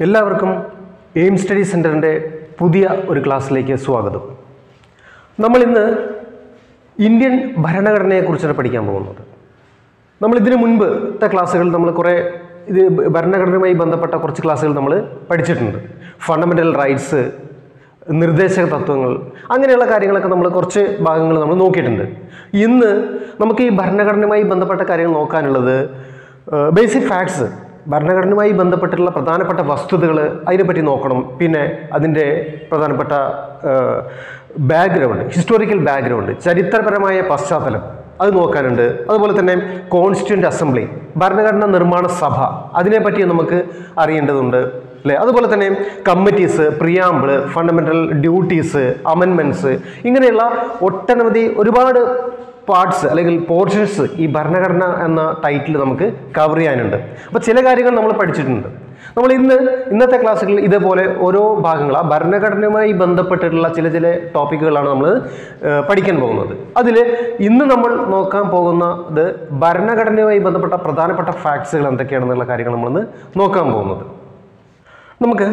എല്ലാവർക്കും aim study സെൻറ്ററിൻ്റെ പുതിയ ഒരു ക്ലാസ്സിലേക്ക് സ്വാഗതം നമ്മൾ ഇന്ന് ഇന്ത്യൻ ഭരണഘടനയെക്കുറിച്ചാണ് പഠിക്കാൻ പോകുന്നത് നമ്മൾ ഇതിനു മുൻപത്തെ ക്ലാസ്സുകൾ നമ്മൾ കുറേ ഇത് ഭരണഘടനയുമായി ബന്ധപ്പെട്ട കുറച്ച് ക്ലാസ്സുകൾ നമ്മൾ പഠിച്ചിട്ടുണ്ട് ഫണ്ടമെൻ്റൽ റൈറ്റ്സ് നിർദ്ദേശക തത്വങ്ങൾ അങ്ങനെയുള്ള കാര്യങ്ങളൊക്കെ നമ്മൾ കുറച്ച് ഭാഗങ്ങൾ നമ്മൾ നോക്കിയിട്ടുണ്ട് ഇന്ന് നമുക്ക് ഈ ഭരണഘടനയുമായി ബന്ധപ്പെട്ട കാര്യങ്ങൾ നോക്കാനുള്ളത് ബേസിക് ഫാക്ട്സ് ഭരണഘടനയുമായി ബന്ധപ്പെട്ടുള്ള പ്രധാനപ്പെട്ട വസ്തുതകൾ അതിനെപ്പറ്റി നോക്കണം പിന്നെ അതിൻ്റെ പ്രധാനപ്പെട്ട ബാക്ക്ഗ്രൗണ്ട് ഹിസ്റ്റോറിക്കൽ ബാക്ക്ഗ്രൗണ്ട് ചരിത്രപരമായ പശ്ചാത്തലം അത് നോക്കാനുണ്ട് അതുപോലെ തന്നെ കോൺസ്റ്റിറ്റ്യൂൻ്റ് അസംബ്ലി ഭരണഘടനാ നിർമ്മാണ സഭ അതിനെപ്പറ്റി നമുക്ക് അറിയേണ്ടതുണ്ട് അല്ലേ അതുപോലെ തന്നെ committees preamble fundamental duties amendments ഇങ്ങനെയുള്ള ഒട്ടനവധി ഒരുപാട് പാർട്സ് അല്ലെങ്കിൽ പോർഷൻസ് ഈ ഭരണഘടന എന്ന ടൈറ്റിൽ നമുക്ക് കവർ ചെയ്യാനുണ്ട് അപ്പോൾ ചില കാര്യങ്ങൾ നമ്മൾ പഠിച്ചിട്ടുണ്ട് നമ്മൾ ഇന്ന് ഇന്നത്തെ ക്ലാസ്സുകളിൽ ഇതേപോലെ ഓരോ ഭാഗങ്ങൾ ആ ഭരണഘടനയുമായി ബന്ധപ്പെട്ടിട്ടുള്ള ചില ചില ടോപ്പിക്കുകളാണ് നമ്മൾ ഏഹ്, പഠിക്കാൻ പോകുന്നത് അതിൽ ഇന്ന് നമ്മൾ നോക്കാൻ പോകുന്നത് ഭരണഘടനയുമായി ബന്ധപ്പെട്ട പ്രധാനപ്പെട്ട ഫാക്ട്സുകൾ എന്തൊക്കെയാണെന്നുള്ള കാര്യങ്ങൾ നമ്മളിന്ന് നോക്കാൻ പോകുന്നത് നമുക്ക്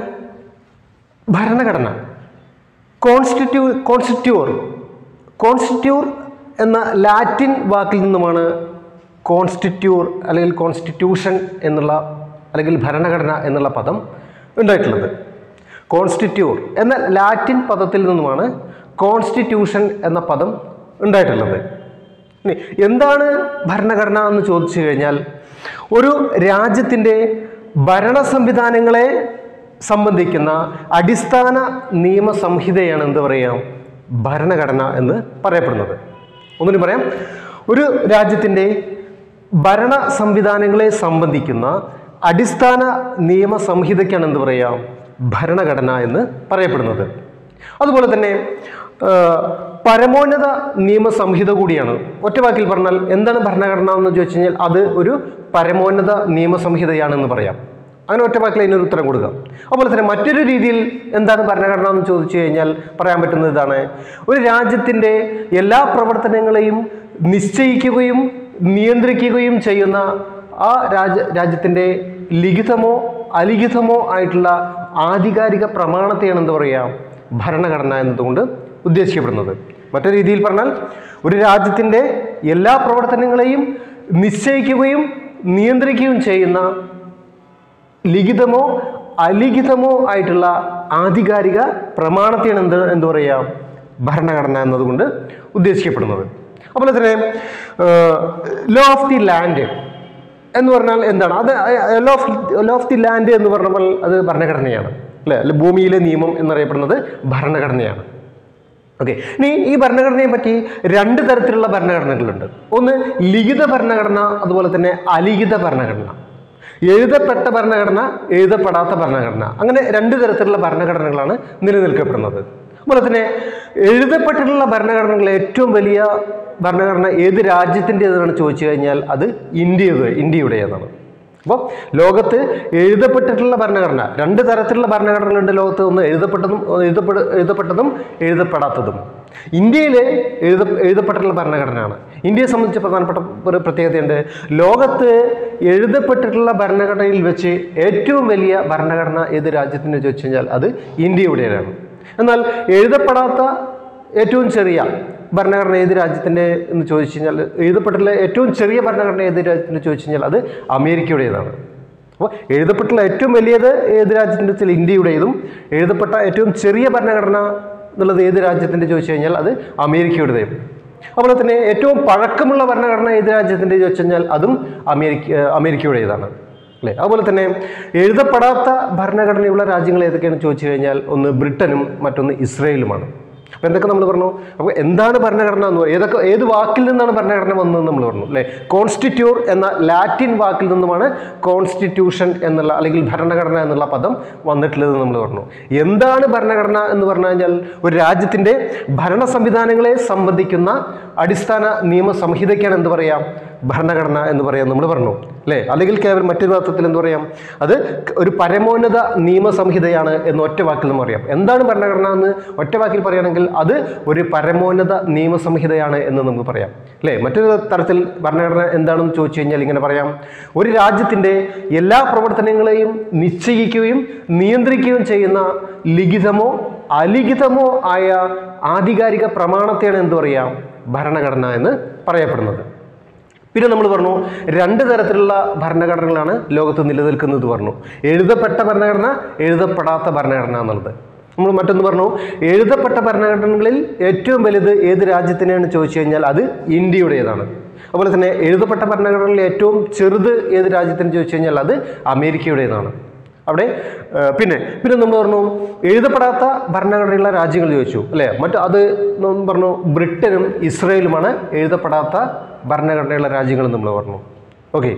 ഭരണഘടന കോൺസ്റ്റിറ്റ്യൂ കോൺസ്റ്റിറ്റ്യൂർ കോൺസ്റ്റിറ്റ്യൂർ എന്ന ലാറ്റിൻ വാക്കിൽ നിന്നുമാണ് കോൺസ്റ്റിറ്റ്യൂർ അല്ലെങ്കിൽ കോൺസ്റ്റിറ്റ്യൂഷൻ എന്നുള്ള അല്ലെങ്കിൽ ഭരണഘടന എന്നുള്ള പദം ഉണ്ടായിട്ടുള്ളത് കോൺസ്റ്റിറ്റ്യൂർ എന്ന ലാറ്റിൻ പദത്തിൽ നിന്നുമാണ് കോൺസ്റ്റിറ്റ്യൂഷൻ എന്ന പദം ഉണ്ടായിട്ടുള്ളത് ഇനി എന്താണ് ഭരണഘടന എന്ന് ചോദിച്ചു കഴിഞ്ഞാൽ ഒരു രാജ്യത്തിൻ്റെ ഭരണ സംവിധാനങ്ങളെ സംബന്ധിക്കുന്ന അടിസ്ഥാന നിയമസംഹിതയാണ് എന്ത് പറയാം ഭരണഘടന എന്ന് പറയപ്പെടുന്നത് ഒന്നിനും പറയാം ഒരു രാജ്യത്തിൻ്റെ ഭരണ സംവിധാനങ്ങളെ സംബന്ധിക്കുന്ന അടിസ്ഥാന നിയമസംഹിതയ്ക്കാണ് എന്ത് പറയാം ഭരണഘടന എന്ന് പറയപ്പെടുന്നത് അതുപോലെ തന്നെ ആ, പരമോന്നത നിയമസംഹിത കൂടിയാണ് ഒറ്റ വാക്കിൽ പറഞ്ഞാൽ എന്താണ് ഭരണഘടന എന്ന് ചോദിച്ചു കഴിഞ്ഞാൽ അത് ഒരു പരമോന്നത നിയമസംഹിതയാണെന്ന് പറയാം അങ്ങനെ ഒറ്റ വാക്കിൽ അതിനൊരു ഉത്തരം കൊടുക്കാം അതുപോലെ തന്നെ മറ്റൊരു രീതിയിൽ എന്താണ് ഭരണഘടന എന്ന് ചോദിച്ചു കഴിഞ്ഞാൽ പറയാൻ പറ്റുന്നത് ഇതാണ് ഒരു രാജ്യത്തിൻ്റെ എല്ലാ പ്രവർത്തനങ്ങളെയും നിശ്ചയിക്കുകയും നിയന്ത്രിക്കുകയും ചെയ്യുന്ന ആ രാജ രാജ്യത്തിൻ്റെ ലിഖിതമോ അലിഖിതമോ ആയിട്ടുള്ള ആധികാരിക പ്രമാണത്തെയാണ് എന്താ പറയുക ഭരണഘടന എന്നതുകൊണ്ട് ഉദ്ദേശിക്കപ്പെടുന്നത് മറ്റൊരു രീതിയിൽ പറഞ്ഞാൽ ഒരു രാജ്യത്തിൻ്റെ എല്ലാ പ്രവർത്തനങ്ങളെയും നിശ്ചയിക്കുകയും നിയന്ത്രിക്കുകയും ചെയ്യുന്ന ലിഖിതമോ അലിഖിതമോ ആയിട്ടുള്ള ആധികാരിക പ്രമാണത്തെയാണ് എന്ത് എന്ത് പറയുക ഭരണഘടന എന്നതുകൊണ്ട് ഉദ്ദേശിക്കപ്പെടുന്നത് അതുപോലെ തന്നെ ലോ ഓഫ് ദി ലാൻഡ് എന്ന് പറഞ്ഞാൽ എന്താണ് അത് law of law of the land എന്ന് പറഞ്ഞപ്പോൾ അത് ഭരണഘടനയാണ് അല്ലേ അല്ലെ ഭൂമിയിലെ നിയമം എന്നറിയപ്പെടുന്നത് ഭരണഘടനയാണ് ഓക്കെ ഇനി ഈ ഭരണഘടനയെ പറ്റി രണ്ട് തരത്തിലുള്ള ഭരണഘടനകളുണ്ട് ഒന്ന് ലിഖിത ഭരണഘടന അതുപോലെ തന്നെ അലിഖിത ഭരണഘടന എഴുതപ്പെട്ട ഭരണഘടന എഴുതപ്പെടാത്ത ഭരണഘടന അങ്ങനെ രണ്ട് തരത്തിലുള്ള ഭരണഘടനകളാണ് നിലനിൽക്കപ്പെടുന്നത് അതുപോലെ തന്നെ എഴുതപ്പെട്ടിട്ടുള്ള ഭരണഘടനകൾ ഏറ്റവും വലിയ ഭരണഘടന ഏത് രാജ്യത്തിൻ്റെതെന്ന് ചോദിച്ചു കഴിഞ്ഞാൽ അത് ഇന്ത്യയുടെ ഇന്ത്യയുടേതാണ് അപ്പോൾ ലോകത്ത് എഴുതപ്പെട്ടിട്ടുള്ള ഭരണഘടന രണ്ട് തരത്തിലുള്ള ഭരണഘടനകളുണ്ട് ലോകത്ത് ഒന്ന് എഴുതപ്പെട്ടതും ഒന്ന് എഴുതപ്പെട എഴുതപ്പെട്ടതും എഴുതപ്പെടാത്തതും ഇന്ത്യയിലെ എഴുത എഴുതപ്പെട്ടിട്ടുള്ള ഭരണഘടനയാണ് ഇന്ത്യയെ സംബന്ധിച്ച് പ്രധാനപ്പെട്ട ഒരു പ്രത്യേകതയുണ്ട് ലോകത്ത് എഴുതപ്പെട്ടിട്ടുള്ള ഭരണഘടനയിൽ വെച്ച് ഏറ്റവും വലിയ ഭരണഘടന ഏത് രാജ്യത്തിൻ്റെ ചോദിച്ചു കഴിഞ്ഞാൽ അത് ഇന്ത്യയുടേതാണ് എന്നാൽ എഴുതപ്പെടാത്ത ഏറ്റവും ചെറിയ ഭരണഘടന ഏത് രാജ്യത്തിൻ്റെ എന്ന് ചോദിച്ചു കഴിഞ്ഞാൽ എഴുതപ്പെട്ടിട്ടുള്ള ഏറ്റവും ചെറിയ ഭരണഘടന ഏത് രാജ്യത്തിൻ്റെ ചോദിച്ചു കഴിഞ്ഞാൽ അത് അമേരിക്കയുടേതാണ് അപ്പോൾ എഴുതപ്പെട്ടുള്ള ഏറ്റവും വലിയത് ഏത് രാജ്യത്തിൻ്റെ വെച്ചാൽ ഇന്ത്യയുടേതും എഴുതപ്പെട്ട ഏറ്റവും ചെറിയ ഭരണഘടന എന്നുള്ളത് ഏത് രാജ്യത്തിൻ്റെ ചോദിച്ചു കഴിഞ്ഞാൽ അത് അമേരിക്കയുടേതും അതുപോലെ തന്നെ ഏറ്റവും പഴക്കമുള്ള ഭരണഘടന ഏത് രാജ്യത്തിൻ്റെ ചോദിച്ചു കഴിഞ്ഞാൽ അതും അമേരിക്ക അമേരിക്കയുടേതാണ് അല്ലേ അതുപോലെ തന്നെ എഴുതപ്പെടാത്ത ഭരണഘടനയുള്ള രാജ്യങ്ങൾ ഏതൊക്കെയാണെന്ന് ചോദിച്ചു കഴിഞ്ഞാൽ ഒന്ന് ബ്രിട്ടനും മറ്റൊന്ന് ഇസ്രയേലുമാണ് അപ്പോൾ എന്തൊക്കെ നമ്മൾ പറഞ്ഞു അപ്പോൾ എന്താണ് ഭരണഘടന എന്ന് പറയുന്നത് ഏതൊക്കെ ഏത് വാക്കിൽ നിന്നാണ് ഭരണഘടന വന്നതെന്ന് നമ്മൾ പറഞ്ഞു അല്ലേ കോൺസ്റ്റിറ്റ്യൂർ എന്ന ലാറ്റിൻ വാക്കിൽ നിന്നുമാണ് കോൺസ്റ്റിറ്റ്യൂഷൻ എന്നുള്ള അല്ലെങ്കിൽ ഭരണഘടന എന്നുള്ള പദം വന്നിട്ടുള്ളത് നമ്മൾ പറഞ്ഞു എന്താണ് ഭരണഘടന എന്ന് പറഞ്ഞു കഴിഞ്ഞാൽ ഒരു രാജ്യത്തിൻ്റെ ഭരണ സംവിധാനങ്ങളെ സംബന്ധിക്കുന്ന അടിസ്ഥാന നിയമസംഹിതയ്ക്കാണ് എന്ത് പറയാം ഭരണഘടന എന്ന് പറയാൻ നമ്മൾ പറഞ്ഞു അല്ലേ അല്ലെങ്കിൽ കേവലം മറ്റൊരു അർത്ഥത്തിൽ എന്ത് പറയാം അത് ഒരു പരമോന്നത നിയമസംഹിതയാണ് എന്ന് ഒറ്റ വാക്കിൽ നമ്മൾ പറയാം എന്താണ് ഭരണഘടന എന്ന് ഒറ്റ വാക്കിൽ പറയുകയാണെങ്കിൽ അത് ഒരു പരമോന്നത നിയമസംഹിതയാണ് എന്ന് നമുക്ക് പറയാം അല്ലേ മറ്റൊരു തരത്തിൽ ഭരണഘടന എന്താണെന്ന് ചോദിച്ചു കഴിഞ്ഞാൽ ഇങ്ങനെ പറയാം ഒരു രാജ്യത്തിൻ്റെ എല്ലാ പ്രവർത്തനങ്ങളെയും നിശ്ചയിക്കുകയും നിയന്ത്രിക്കുകയും ചെയ്യുന്ന ലിഖിതമോ അലിഖിതമോ ആയ ആധികാരിക പ്രമാണത്തെയാണ് എന്ത് പറയാം ഭരണഘടന എന്ന് പറയപ്പെടുന്നത് പിന്നെ നമ്മൾ പറഞ്ഞു രണ്ട് തരത്തിലുള്ള ഭരണഘടനകളാണ് ലോകത്ത് നിലനിൽക്കുന്നത് പറഞ്ഞു എഴുതപ്പെട്ട ഭരണഘടന എഴുതപ്പെടാത്ത ഭരണഘടന എന്നുള്ളത് നമ്മൾ മറ്റൊന്ന് പറഞ്ഞു എഴുതപ്പെട്ട ഭരണഘടനകളിൽ ഏറ്റവും വലുത് ഏത് രാജ്യത്തിനെയാണ് ചോദിച്ചു കഴിഞ്ഞാൽ അത് ഇന്ത്യയുടേതാണ് അതുപോലെ തന്നെ എഴുതപ്പെട്ട ഭരണഘടനകളിൽ ഏറ്റവും ചെറുത് ഏത് രാജ്യത്തിന് ചോദിച്ചു കഴിഞ്ഞാൽ അത് അമേരിക്കയുടേതാണ് അവിടെ ആ, പിന്നെ പിന്നെ നമ്മൾ പറഞ്ഞു എഴുതപ്പെടാത്ത ഭരണഘടനയുള്ള രാജ്യങ്ങൾ ചോദിച്ചു അല്ലേ മറ്റു അത് നമ്മൾ പറഞ്ഞു ബ്രിട്ടനും ഇസ്രയേലുമാണ് എഴുതപ്പെടാത്ത ഭരണഘടനയുള്ള രാജ്യങ്ങൾ നമ്മൾ പറഞ്ഞു ഓക്കെ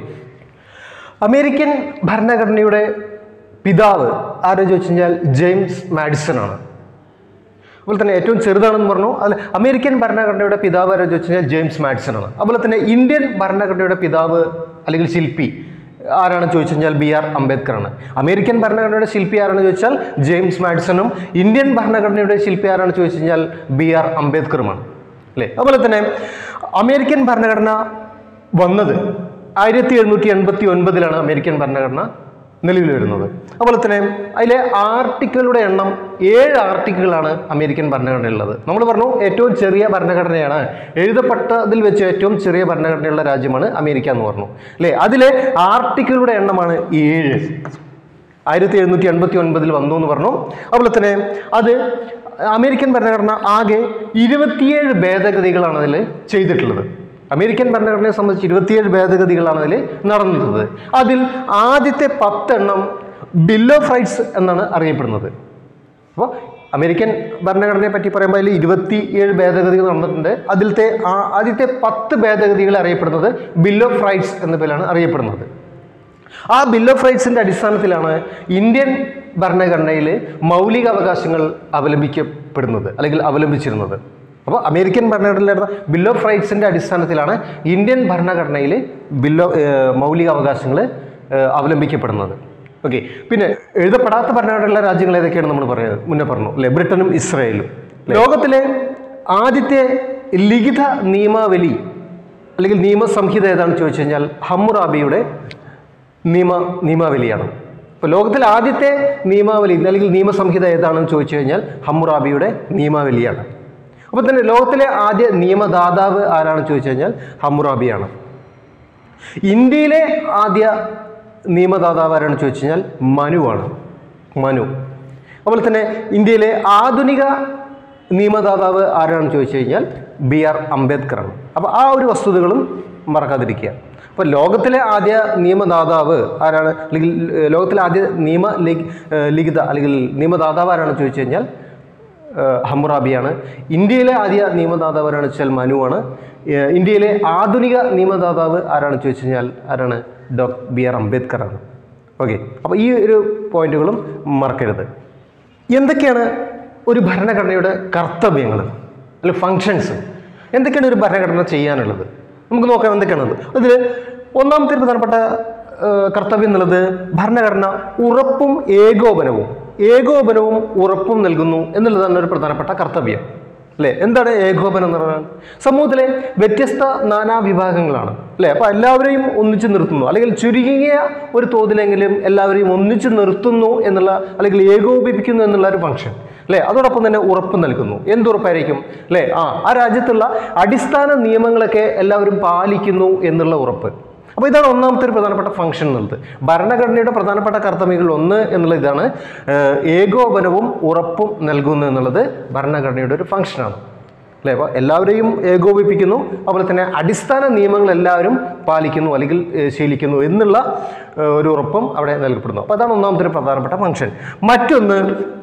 അമേരിക്കൻ ഭരണഘടനയുടെ പിതാവ് ആരെന്ന് ചോദിച്ചു കഴിഞ്ഞാൽ ജെയിംസ് മാഡിസൺ ആണ് അതുപോലെ തന്നെ ഏറ്റവും ചെറുതാണെന്ന് പറഞ്ഞു അതിൽ അമേരിക്കൻ ഭരണഘടനയുടെ പിതാവ് ആരെന്ന് ചോദിച്ചു കഴിഞ്ഞാൽ ജെയിംസ് മാഡിസൺ ആണ് അതുപോലെ തന്നെ ഇന്ത്യൻ ഭരണഘടനയുടെ പിതാവ് അല്ലെങ്കിൽ ശില്പി ആരാണെന്ന് ചോദിച്ചു കഴിഞ്ഞാൽ ബി ആർ അംബേദ്കർ ആണ് അമേരിക്കൻ ഭരണഘടനയുടെ ശില്പി ആരാണെന്ന് ചോദിച്ചാൽ ജെയിംസ് മാഡിസണും ഇന്ത്യൻ ഭരണഘടനയുടെ ശില്പി ആരാണെന്ന് ചോദിച്ചു കഴിഞ്ഞാൽ ബി ആർ അംബേദ്കറുമാണ് അല്ലേ അതുപോലെ തന്നെ അമേരിക്കൻ ഭരണഘടന വന്നത് ആയിരത്തി എഴുന്നൂറ്റി എൺപത്തി ഒൻപതിലാണ് അമേരിക്കൻ ഭരണഘടന നിലവിൽ വരുന്നത് അതുപോലെ തന്നെ അതിലെ ആർട്ടിക്കിളുടെ എണ്ണം ഏഴ് ആർട്ടിക്കിളാണ് അമേരിക്കൻ ഭരണഘടനയുള്ളത് നമ്മൾ പറഞ്ഞു ഏറ്റവും ചെറിയ ഭരണഘടനയാണ് എഴുതപ്പെട്ടതിൽ വെച്ച് ഏറ്റവും ചെറിയ ഭരണഘടനയുള്ള രാജ്യമാണ് അമേരിക്ക എന്ന് പറഞ്ഞു അല്ലേ അതിലെ ആർട്ടിക്കിളുടെ എണ്ണമാണ് ഏഴ് ആയിരത്തി എഴുന്നൂറ്റി എൺപത്തി ഒൻപതിൽ വന്നു എന്ന് പറഞ്ഞു അതുപോലെ തന്നെ അത് അമേരിക്കൻ ഭരണഘടന ആകെ ഇരുപത്തിയേഴ് ഭേദഗതികളാണ് അതിൽ ചെയ്തിട്ടുള്ളത് അമേരിക്കൻ ഭരണഘടനയെ സംബന്ധിച്ച് ഇരുപത്തിയേഴ് ഭേദഗതികളാണ് അതിൽ നടന്നിട്ടുള്ളത് അതിൽ ആദ്യത്തെ പത്തെണ്ണം ബിൽ ഓഫ് റൈറ്റ്സ് എന്നാണ് അറിയപ്പെടുന്നത് അപ്പോൾ അമേരിക്കൻ ഭരണഘടനയെ പറ്റി പറയുമ്പോൾ അതിൽ ഇരുപത്തി ഏഴ് ഭേദഗതികൾ നടന്നിട്ടുണ്ട് അതിലത്തെ ആ ആദ്യത്തെ പത്ത് ഭേദഗതികൾ അറിയപ്പെടുന്നത് ബിൽ ഓഫ് റൈറ്റ്സ് എന്ന പേരിലാണ് അറിയപ്പെടുന്നത് ആ ബിൽ ഓഫ് റൈറ്റ്സിന്റെ അടിസ്ഥാനത്തിലാണ് ഇന്ത്യൻ ഭരണഘടനയിൽ മൗലിക അവകാശങ്ങൾ അവലംബിക്കപ്പെടുന്നത് അല്ലെങ്കിൽ അവലംബിച്ചിരുന്നത് അപ്പോൾ അമേരിക്കൻ ഭരണഘടനയിലുള്ള ബിൽ ഓഫ് റൈറ്റ്സിന്റെ അടിസ്ഥാനത്തിലാണ് ഇന്ത്യൻ ഭരണഘടനയിൽ ബിൽ ഓഫ് മൗലിക അവകാശങ്ങൾ അവലംബിക്കപ്പെടുന്നത് ഓക്കെ പിന്നെ എഴുതപ്പെടാത്ത ഭരണഘടനയുള്ള രാജ്യങ്ങൾ ഏതൊക്കെയാണ് നമ്മൾ പറയുന്നത് മുന്നേ പറഞ്ഞു അല്ലേ ബ്രിട്ടനും ഇസ്രായേലും ലോകത്തിലെ ആദ്യത്തെ ലിഖിത നിയമാവലി അല്ലെങ്കിൽ നിയമസംഹിത ഏതാണെന്ന് ചോദിച്ചു കഴിഞ്ഞാൽ ഹമ്മുറാബിയുടെ നിയമ നിയമാവലിയാണ് ഇപ്പോൾ ലോകത്തിലെ ആദ്യത്തെ നിയമാവലി അല്ലെങ്കിൽ നിയമസംഹിത ഏതാണെന്ന് ചോദിച്ചു കഴിഞ്ഞാൽ ഹമ്മുറാബിയുടെ നിയമാവലിയാണ് അപ്പോൾ തന്നെ ലോകത്തിലെ ആദ്യ നിയമദാതാവ് ആരാണെന്ന് ചോദിച്ചു കഴിഞ്ഞാൽ ഹമ്മുറാബിയാണ് ഇന്ത്യയിലെ ആദ്യ നിയമദാതാവ് ആരാണെന്ന് ചോദിച്ചു കഴിഞ്ഞാൽ മനുവാണ് മനു അതുപോലെ തന്നെ ഇന്ത്യയിലെ ആധുനിക നിയമദാതാവ് ആരാണെന്ന് ചോദിച്ചു കഴിഞ്ഞാൽ ബി ആർ അംബേദ്കറാണ് അപ്പോൾ ആ ഒരു വസ്തുതകളും മറക്കാതിരിക്കുക അപ്പോൾ ലോകത്തിലെ ആദ്യ നിയമദാതാവ് ആരാണ് അല്ലെങ്കിൽ ഏഹ്, ലോകത്തിലെ ആദ്യ നിയമ ലിഖി- ഏഹ്, ലിഖിത അല്ലെങ്കിൽ നിയമദാതാവ് ആരാണെന്ന് ചോദിച്ചു കഴിഞ്ഞാൽ ഏഹ്, ഹമ്മുറാബിയാണ് ഇന്ത്യയിലെ ആദ്യ നിയമദാതാവ് ആരാണെന്ന് വെച്ചാൽ മനുവാണ് ഏഹ്, ഇന്ത്യയിലെ ആധുനിക നിയമദാതാവ് ആരാണെന്ന് ചോദിച്ചു കഴിഞ്ഞാൽ ആരാണ് ഡോക്ടർ ബി ആർ അംബേദ്കറാണ് ഓക്കെ അപ്പോൾ ഈ ഒരു പോയിന്റുകളും മറക്കരുത് എന്തൊക്കെയാണ് ഒരു ഭരണഘടനയുടെ കർത്തവ്യങ്ങൾ അല്ലെങ്കിൽ ഫങ്ഷൻസ് എന്തൊക്കെയാണ് ഒരു ഭരണഘടന ചെയ്യാനുള്ളത് നമുക്ക് നോക്കാം എന്തൊക്കെയാണത് അതിൽ ഒന്നാമത്തെ ഒരു പ്രധാനപ്പെട്ട ഏഹ്, കർത്തവ്യം എന്നുള്ളത് ഭരണഘടന ഉറപ്പും ഏകോപനവും ഏകോപനവും ഉറപ്പും നൽകുന്നു എന്നുള്ളതാണ് ഒരു പ്രധാനപ്പെട്ട കർത്തവ്യം അല്ലേ എന്താണ് ഏകോപനം എന്ന് പറഞ്ഞാൽ സമൂഹത്തിലെ വ്യത്യസ്ത നാനാ വിഭാഗങ്ങളാണ് അല്ലേ അപ്പോൾ എല്ലാവരെയും ഒന്നിച്ച് നിർത്തുന്നു അല്ലെങ്കിൽ ചുരുങ്ങിയ ഒരു തോതിലെങ്കിലും എല്ലാവരെയും ഒന്നിച്ച് നിർത്തുന്നു എന്നുള്ള അല്ലെങ്കിൽ ഏകോപിപ്പിക്കുന്നു എന്നുള്ള ഒരു ഫംഗ്ഷൻ അല്ലേ അതോടൊപ്പം തന്നെ ഉറപ്പ് നൽകുന്നു എന്തുറപ്പായിരിക്കും അല്ലേ ആ ആ രാജ്യത്തുള്ള അടിസ്ഥാന നിയമങ്ങളൊക്കെ എല്ലാവരും പാലിക്കുന്നു എന്നുള്ള ഉറപ്പ് അപ്പോൾ ഇതാണ് ഒന്നാമത്തെ ഒരു പ്രധാനപ്പെട്ട ഫംഗ്ഷൻ എന്നുള്ളത് ഭരണഘടനയുടെ പ്രധാനപ്പെട്ട കർത്തവ്യങ്ങളിൽ ഒന്ന് എന്നുള്ള ഇതാണ് ഏഹ്, ഏകോപനവും ഉറപ്പും നൽകുന്നു എന്നുള്ളത് ഭരണഘടനയുടെ ഒരു ഫംഗ്ഷനാണ് അല്ലേ അപ്പോൾ എല്ലാവരെയും ഏകോപിപ്പിക്കുന്നു അതുപോലെ തന്നെ അടിസ്ഥാന നിയമങ്ങൾ എല്ലാവരും പാലിക്കുന്നു അല്ലെങ്കിൽ ഏഹ്, ശീലിക്കുന്നു എന്നുള്ള ഏഹ്, ഒരു ഉറപ്പും അവിടെ നൽകപ്പെടുന്നു അപ്പോൾ അതാണ് ഒന്നാമത്തെ ഒരു പ്രധാനപ്പെട്ട ഫംഗ്ഷൻ മറ്റൊന്ന്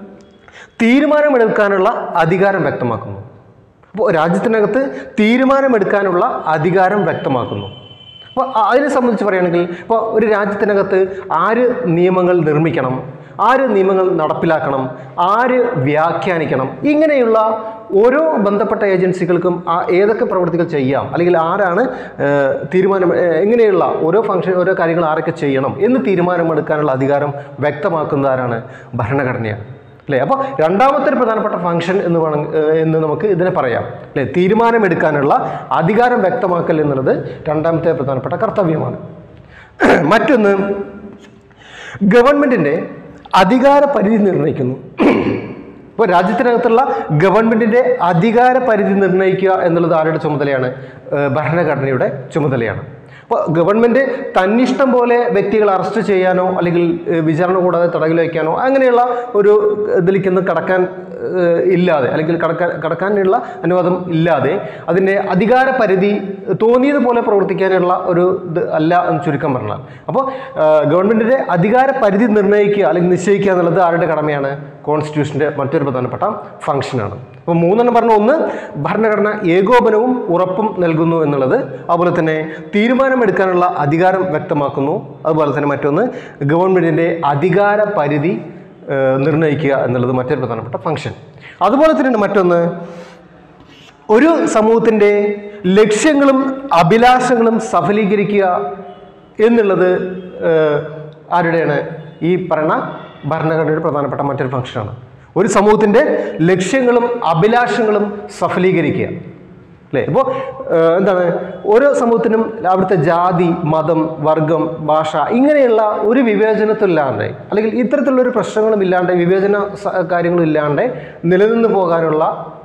തീരുമാനമെടുക്കാനുള്ള അധികാരം വ്യക്തമാക്കുന്നു അപ്പോൾ രാജ്യത്തിനകത്ത് തീരുമാനമെടുക്കാനുള്ള അധികാരം വ്യക്തമാക്കുന്നു അപ്പോൾ അ- അതിനെ സംബന്ധിച്ച് പറയുകയാണെങ്കിൽ ഇപ്പോൾ ഒരു രാജ്യത്തിനകത്ത് ആര് നിയമങ്ങൾ നിർമ്മിക്കണം ആര് നിയമങ്ങൾ നടപ്പിലാക്കണം ആര് വ്യാഖ്യാനിക്കണം ഇങ്ങനെയുള്ള ഓരോ ബന്ധപ്പെട്ട ഏജൻസികൾക്കും ആ ഏതൊക്കെ പ്രവൃത്തികൾ ചെയ്യാം അല്ലെങ്കിൽ ആരാണ് ഏഹ്, തീരുമാനം ഏഹ്, ഇങ്ങനെയുള്ള ഓരോ ഫംഗ്ഷൻ ഓരോ കാര്യങ്ങൾ ആരൊക്കെ ചെയ്യണം എന്ന് തീരുമാനമെടുക്കാനുള്ള അധികാരം വ്യക്തമാക്കുന്ന ആരാണ് ഭരണഘടനയാണ് അല്ലേ അപ്പോൾ രണ്ടാമത്തെ ഒരു പ്രധാനപ്പെട്ട ഫംഗ്ഷൻ എന്ന് വേണം ഏഹ്, എന്ന് നമുക്ക് ഇതിനെ പറയാം അല്ലേ തീരുമാനമെടുക്കാനുള്ള അധികാരം വ്യക്തമാക്കൽ എന്നുള്ളത് രണ്ടാമത്തെ പ്രധാനപ്പെട്ട കർത്തവ്യമാണ് മറ്റൊന്ന് ഗവൺമെൻറ്റിൻ്റെ അധികാര പരിധി നിർണ്ണയിക്കുന്നു ഇപ്പോൾ രാജ്യത്തിനകത്തുള്ള ഗവൺമെൻറ്റിൻ്റെ അധികാര പരിധി നിർണ്ണയിക്കുക എന്നുള്ളത് ആരുടെ ചുമതലയാണ് ഏഹ് ഭരണഘടനയുടെ ചുമതലയാണ് അപ്പോൾ ഗവൺമെൻറ് തന്നിഷ്ടം പോലെ വ്യക്തികളെ അറസ്റ്റ് ചെയ്യാനോ അല്ലെങ്കിൽ ഏഹ് വിചാരണ കൂടാതെ തടവിൽ വയ്ക്കാനോ അങ്ങനെയുള്ള ഒരു ഇതിലേക്കൊന്നും കടക്കാൻ ഏഹ് ഇല്ലാതെ അല്ലെങ്കിൽ കടക്കാൻ കടക്കാനുള്ള അനുവാദം ഇല്ലാതെ അതിൻ്റെ അധികാര പരിധി തോന്നിയതുപോലെ പ്രവർത്തിക്കാനുള്ള ഒരു ഇത് അല്ല എന്ന് ചുരുക്കം പറഞ്ഞാൽ അപ്പോൾ ഗവൺമെൻറ്റിൻ്റെ അധികാര പരിധി നിർണ്ണയിക്കുക അല്ലെങ്കിൽ നിശ്ചയിക്കുക എന്നുള്ളത് ആരുടെ കടമയാണ് കോൺസ്റ്റിറ്റ്യൂഷൻ്റെ മറ്റൊരു പ്രധാനപ്പെട്ട ഫംഗ്ഷനാണ് അപ്പോൾ മൂന്നെണ്ണം പറഞ്ഞ ഒന്ന് ഭരണഘടന ഏകോപനവും ഉറപ്പും നൽകുന്നു എന്നുള്ളത് അതുപോലെ തന്നെ തീരുമാനമെടുക്കാനുള്ള അധികാരം വ്യക്തമാക്കുന്നു അതുപോലെ തന്നെ മറ്റൊന്ന് ഗവൺമെൻറ്റിൻ്റെ അധികാര പരിധി ഏഹ്, നിർണ്ണയിക്കുക എന്നുള്ളത് മറ്റൊരു പ്രധാനപ്പെട്ട ഫംഗ്ഷൻ അതുപോലെ തന്നെ മറ്റൊന്ന് ഒരു സമൂഹത്തിൻ്റെ ലക്ഷ്യങ്ങളും അഭിലാഷങ്ങളും സഫലീകരിക്കുക എന്നുള്ളത് ഏഹ്, ആരുടെയാണ് ഈ പറയുന്ന ഭരണഘടനയുടെ പ്രധാനപ്പെട്ട മറ്റൊരു ഫംഗ്ഷനാണ് ഒരു സമൂഹത്തിൻ്റെ ലക്ഷ്യങ്ങളും അഭിലാഷങ്ങളും സഫലീകരിക്കുക അല്ലേ ഇപ്പോൾ എന്താണ് ഓരോ സമൂഹത്തിനും അവിടുത്തെ ജാതി മതം വർഗം ഭാഷ ഇങ്ങനെയുള്ള ഒരു വിവേചനത്തില്ലാണ്ട് അല്ലെങ്കിൽ ഇത്തരത്തിലുള്ള ഒരു പ്രശ്നങ്ങളും ഇല്ലാണ്ട് വിവേചന സ- കാര്യങ്ങളും ഇല്ലാണ്ട് നിലനിന്ന് പോകാനുള്ള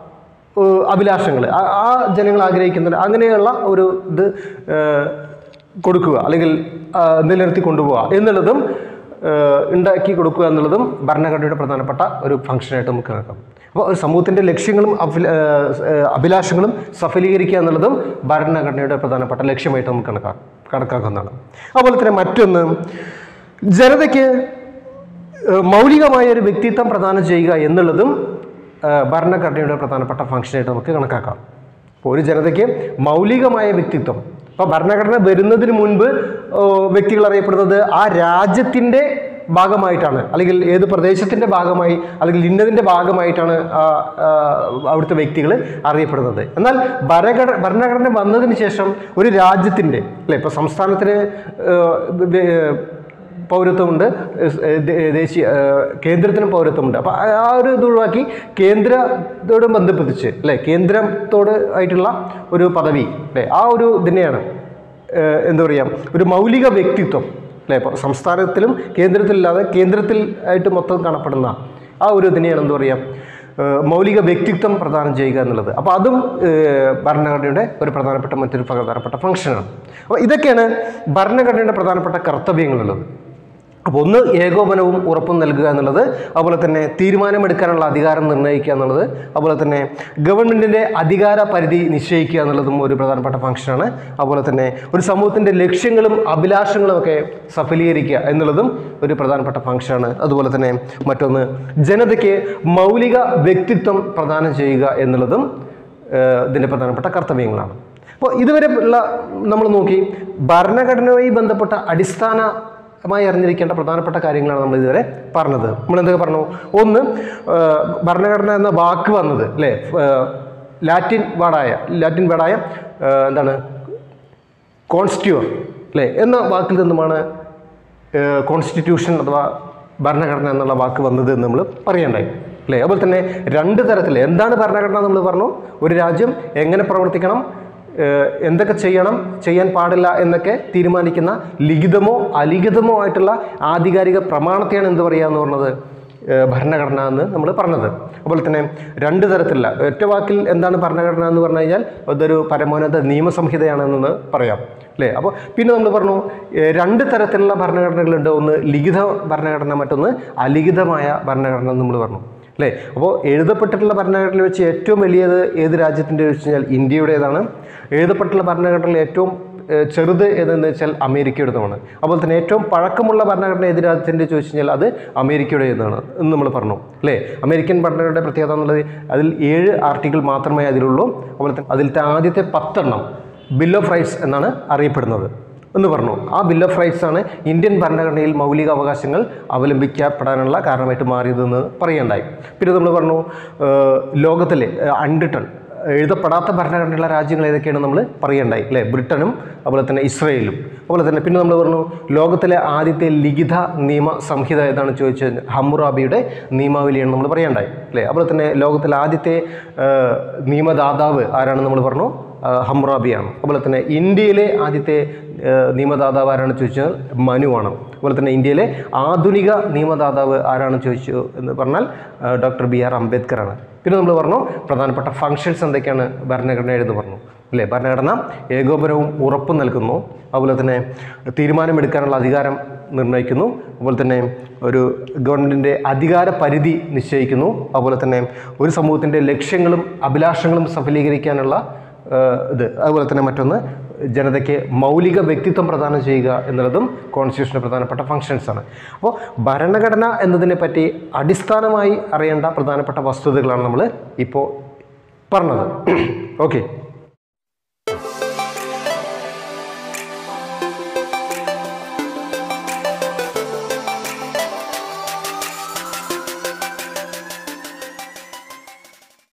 അഭിലാഷങ്ങൾ ആ ജനങ്ങൾ ആഗ്രഹിക്കുന്ന അങ്ങനെയുള്ള ഒരു ഇത് ഏഹ്, കൊടുക്കുക അല്ലെങ്കിൽ ആ, നിലനിർത്തി കൊണ്ടുപോവുക എന്നുള്ളതും ഏഹ്, ഉണ്ടാക്കി കൊടുക്കുക എന്നുള്ളതും ഭരണഘടനയുടെ പ്രധാനപ്പെട്ട ഒരു ഫംഗ്ഷനായിട്ട് നമുക്ക് കണക്കാം അപ്പോൾ ഒരു സമൂഹത്തിൻ്റെ ലക്ഷ്യങ്ങളും അഭില- ഏഹ്, ഏഹ്, അഭിലാഷങ്ങളും സഫലീകരിക്കുക എന്നുള്ളതും ഭരണഘടനയുടെ പ്രധാനപ്പെട്ട ലക്ഷ്യമായിട്ട് നമുക്ക് കണക്കാ കണക്കാക്കുന്നതാണ് അതുപോലെ തന്നെ മറ്റൊന്ന് ജനതയ്ക്ക് ഏഹ് മൗലികമായ ഒരു വ്യക്തിത്വം പ്രദാനം ചെയ്യുക എന്നുള്ളതും ഏഹ് ഭരണഘടനയുടെ പ്രധാനപ്പെട്ട ഫംഗ്ഷനായിട്ട് നമുക്ക് കണക്കാക്കാം അപ്പോൾ ഒരു ജനതയ്ക്ക് മൗലികമായ വ്യക്തിത്വം അപ്പോൾ ഭരണഘടന വരുന്നതിന് മുൻപ് ഏഹ് വ്യക്തികൾ അറിയപ്പെടുന്നത് ആ രാജ്യത്തിൻ്റെ ഭാഗമായിട്ടാണ് അല്ലെങ്കിൽ ഏത് പ്രദേശത്തിൻ്റെ ഭാഗമായി അല്ലെങ്കിൽ ഇന്നതിൻ്റെ ഭാഗമായിട്ടാണ് ആ, ആ, അവിടുത്തെ വ്യക്തികൾ അറിയപ്പെടുന്നത് എന്നാൽ ഭരണഘടന ഭരണഘടന വന്നതിന് ശേഷം ഒരു രാജ്യത്തിൻ്റെ അല്ലേ ഇപ്പോൾ സംസ്ഥാനത്തിന് ഏഹ്, വേ- പൗരത്വമുണ്ട് ഏഹ് ദേ- ദേശീയ ഏഹ് കേന്ദ്രത്തിനും പൗരത്വമുണ്ട് അപ്പോൾ ആ ഒരു ഇത് ഒഴിവാക്കി കേന്ദ്രത്തോട് ബന്ധപ്പെട്ടിച്ച് അല്ലേ കേന്ദ്രത്തോട് ആയിട്ടുള്ള ഒരു പദവി അല്ലേ ആ ഒരു ഇതിനെയാണ് ഏഹ് എന്താ പറയുക ഒരു മൗലിക വ്യക്തിത്വം അല്ലേ ഇപ്പോൾ സംസ്ഥാനത്തിലും കേന്ദ്രത്തിലില്ലാതെ കേന്ദ്രത്തിൽ ആയിട്ട് മൊത്തം കാണപ്പെടുന്ന ആ ഒരു ഇതിനെയാണ് എന്താ പറയുക ഏഹ് മൗലിക വ്യക്തിത്വം പ്രദാനം ചെയ്യുക എന്നുള്ളത് അപ്പോൾ അതും ഏഹ് ഭരണഘടനയുടെ ഒരു പ്രധാനപ്പെട്ട മറ്റൊരു പ്രധാനപ്പെട്ട ഫംഗ്ഷനാണ് അപ്പോൾ ഇതൊക്കെയാണ് ഭരണഘടനയുടെ പ്രധാനപ്പെട്ട കർത്തവ്യങ്ങളുള്ളത് അപ്പോൾ ഒന്ന് ഏകോപനവും ഉറപ്പും നൽകുക എന്നുള്ളത് അതുപോലെ തന്നെ തീരുമാനമെടുക്കാനുള്ള അധികാരം നിർണ്ണയിക്കുക എന്നുള്ളത് അതുപോലെ തന്നെ ഗവൺമെൻറ്റിൻ്റെ അധികാര പരിധി നിശ്ചയിക്കുക എന്നുള്ളതും ഒരു പ്രധാനപ്പെട്ട ഫംഗ്ഷനാണ് അതുപോലെ തന്നെ ഒരു സമൂഹത്തിൻ്റെ ലക്ഷ്യങ്ങളും അഭിലാഷങ്ങളും ഒക്കെ സഫലീകരിക്കുക എന്നുള്ളതും ഒരു പ്രധാനപ്പെട്ട ഫംഗ്ഷനാണ് അതുപോലെ തന്നെ മറ്റൊന്ന് ജനതയ്ക്ക് മൗലിക വ്യക്തിത്വം പ്രദാനം ചെയ്യുക എന്നുള്ളതും ഏഹ്, ഇതിൻ്റെ പ്രധാനപ്പെട്ട കർത്തവ്യങ്ങളാണ് അപ്പോൾ ഇതുവരെ ഉള്ള നമ്മൾ നോക്കി ഭരണഘടനയുമായി ബന്ധപ്പെട്ട അടിസ്ഥാനമായി അറിഞ്ഞിരിക്കേണ്ട പ്രധാനപ്പെട്ട കാര്യങ്ങളാണ് നമ്മൾ ഇതുവരെ പറഞ്ഞത് നമ്മൾ എന്തൊക്കെ പറഞ്ഞു ഒന്ന് ഏഹ്, ഭരണഘടന എന്ന വാക്ക് വന്നത് അല്ലേ ഏഹ്, ലാറ്റിൻ വാർഡായ ലാറ്റിൻ വേർഡായ ഏഹ്, എന്താണ് കോൺസ്റ്റിറ്റ്യൂർ അല്ലേ എന്ന വാക്കിൽ നിന്നുമാണ് കോൺസ്റ്റിറ്റ്യൂഷൻ അഥവാ ഭരണഘടന എന്നുള്ള വാക്ക് വന്നത് എന്ന് നമ്മൾ പറയണ്ടായി അല്ലേ അതുപോലെ തന്നെ രണ്ട് തരത്തിൽ എന്താണ് ഭരണഘടന നമ്മൾ പറഞ്ഞു ഒരു രാജ്യം എങ്ങനെ പ്രവർത്തിക്കണം ഏഹ് എന്തൊക്കെ ചെയ്യണം ചെയ്യാൻ പാടില്ല എന്നൊക്കെ തീരുമാനിക്കുന്ന ലിഖിതമോ അലിഖിതമോ ആയിട്ടുള്ള ആധികാരിക പ്രമാണത്തെയാണ് എന്ത് പറയുക എന്ന് പറഞ്ഞത് ഏഹ് ഭരണഘടന എന്ന് നമ്മൾ പറഞ്ഞത് അതുപോലെ തന്നെ രണ്ട് തരത്തിലുള്ള ഒറ്റ വാക്കിൽ എന്താണ് ഭരണഘടന എന്ന് പറഞ്ഞു കഴിഞ്ഞാൽ അതൊരു പരമോന്നത നിയമസംഹിതയാണെന്ന് പറയാം അല്ലേ അപ്പോൾ പിന്നെ നമ്മൾ പറഞ്ഞു ഏഹ് രണ്ട് തരത്തിലുള്ള ഭരണഘടനകളുണ്ട് ഒന്ന് ലിഖിത ഭരണഘടന മറ്റൊന്ന് അലിഖിതമായ ഭരണഘടന എന്ന് നമ്മൾ പറഞ്ഞു അല്ലേ അപ്പോൾ എഴുതപ്പെട്ടിട്ടുള്ള ഭരണഘടനയിൽ വെച്ച് ഏറ്റവും വലിയത് ഏത് രാജ്യത്തിൻ്റെ വെച്ച് കഴിഞ്ഞാൽ ഇന്ത്യയുടേതാണ് എഴുതപ്പെട്ടുള്ള ഭരണഘടനയിൽ ഏറ്റവും ഏഹ് ചെറുത് ഏതെന്ന് വെച്ചാൽ അമേരിക്കയുടേതുമാണ് അതുപോലെ തന്നെ ഏറ്റവും പഴക്കമുള്ള ഭരണഘടന ഏത് രാജ്യത്തിൻ്റെ ചോദിച്ചു കഴിഞ്ഞാൽ അത് അമേരിക്കയുടേതാണ് എന്ന് നമ്മൾ പറഞ്ഞു അല്ലേ അമേരിക്കൻ ഭരണഘടനയുടെ പ്രത്യേകത എന്നുള്ളത് അതിൽ ഏഴ് ആർട്ടിക്കിൾ മാത്രമേ അതിലുള്ളൂ അതുപോലെ തന്നെ അതിലത്തെ ആദ്യത്തെ പത്തെണ്ണം ബിൽ ഓഫ് റൈറ്റ്സ് എന്നാണ് അറിയപ്പെടുന്നത് എന്ന് പറഞ്ഞു ആ ബിൽ ഓഫ് റൈറ്റ്സ് ആണ് ഇന്ത്യൻ ഭരണഘടനയിൽ മൗലിക അവകാശങ്ങൾ അവലംബിക്കപ്പെടാനുള്ള കാരണമായിട്ട് മാറിയതെന്ന് പറയുണ്ടായി പിന്നെ നമ്മൾ പറഞ്ഞു ഏഹ്, ലോകത്തിലെ അൺറിട്ടൺ എഴുതപ്പെടാത്ത ഭരണഘടനയുള്ള രാജ്യങ്ങൾ ഏതൊക്കെയാണ് നമ്മൾ പറയണ്ടായി അല്ലേ ബ്രിട്ടനും അതുപോലെ തന്നെ ഇസ്രയേലും അതുപോലെ തന്നെ പിന്നെ നമ്മൾ പറഞ്ഞു ലോകത്തിലെ ആദ്യത്തെ ലിഖിത നിയമ സംഹിത ഏതാണ് ചോദിച്ചത് ഹമ്മുറാബിയുടെ നിയമാവലിയാണ് നമ്മൾ പറയണ്ടായി അല്ലേ അതുപോലെ തന്നെ ലോകത്തിലെ ആദ്യത്തെ ഏഹ്, നിയമദാതാവ് ആരാണെന്ന് നമ്മൾ പറഞ്ഞു ആ, ഹമ്മുറാബിയാണ് അതുപോലെ തന്നെ ഇന്ത്യയിലെ ആദ്യത്തെ ഏഹ്, നിയമദാതാവ് ആരാണെന്ന് ചോദിച്ചാൽ മനുവാണ് അതുപോലെ തന്നെ ഇന്ത്യയിലെ ആധുനിക നിയമദാതാവ് ആരാണെന്ന് ചോദിച്ചു എന്ന് പറഞ്ഞാൽ ആ, ഡോക്ടർ ബി ആർ അംബേദ്കർ ആണ് പിന്നെ നമ്മൾ പറഞ്ഞു പ്രധാനപ്പെട്ട ഫങ്ഷൻസ് എന്തൊക്കെയാണ് ഭരണഘടനയെന്ന് പറഞ്ഞു അല്ലേ ഭരണഘടന ഏകോപനവും ഉറപ്പും നൽകുന്നു അതുപോലെ തന്നെ തീരുമാനമെടുക്കാനുള്ള അധികാരം നിർണ്ണയിക്കുന്നു അതുപോലെ തന്നെ ഒരു ഗവൺമെൻറ്റിൻ്റെ അധികാര പരിധി നിശ്ചയിക്കുന്നു അതുപോലെ തന്നെ ഒരു സമൂഹത്തിൻ്റെ ലക്ഷ്യങ്ങളും അഭിലാഷങ്ങളും സഫലീകരിക്കാനുള്ള ഏഹ്, ഇത് അതുപോലെ തന്നെ മറ്റൊന്ന് ജനതയ്ക്ക് മൗലിക വ്യക്തിത്വം പ്രദാനം ചെയ്യുക എന്നുള്ളതും കോൺസ്റ്റിറ്റ്യൂഷൻ്റെ പ്രധാനപ്പെട്ട ഫങ്ഷൻസ് ആണ് അപ്പോൾ ഭരണഘടന എന്നതിനെ പറ്റി അടിസ്ഥാനമായി അറിയേണ്ട പ്രധാനപ്പെട്ട വസ്തുതകളാണ് നമ്മൾ ഇപ്പോൾ പറഞ്ഞത് ഓക്കെ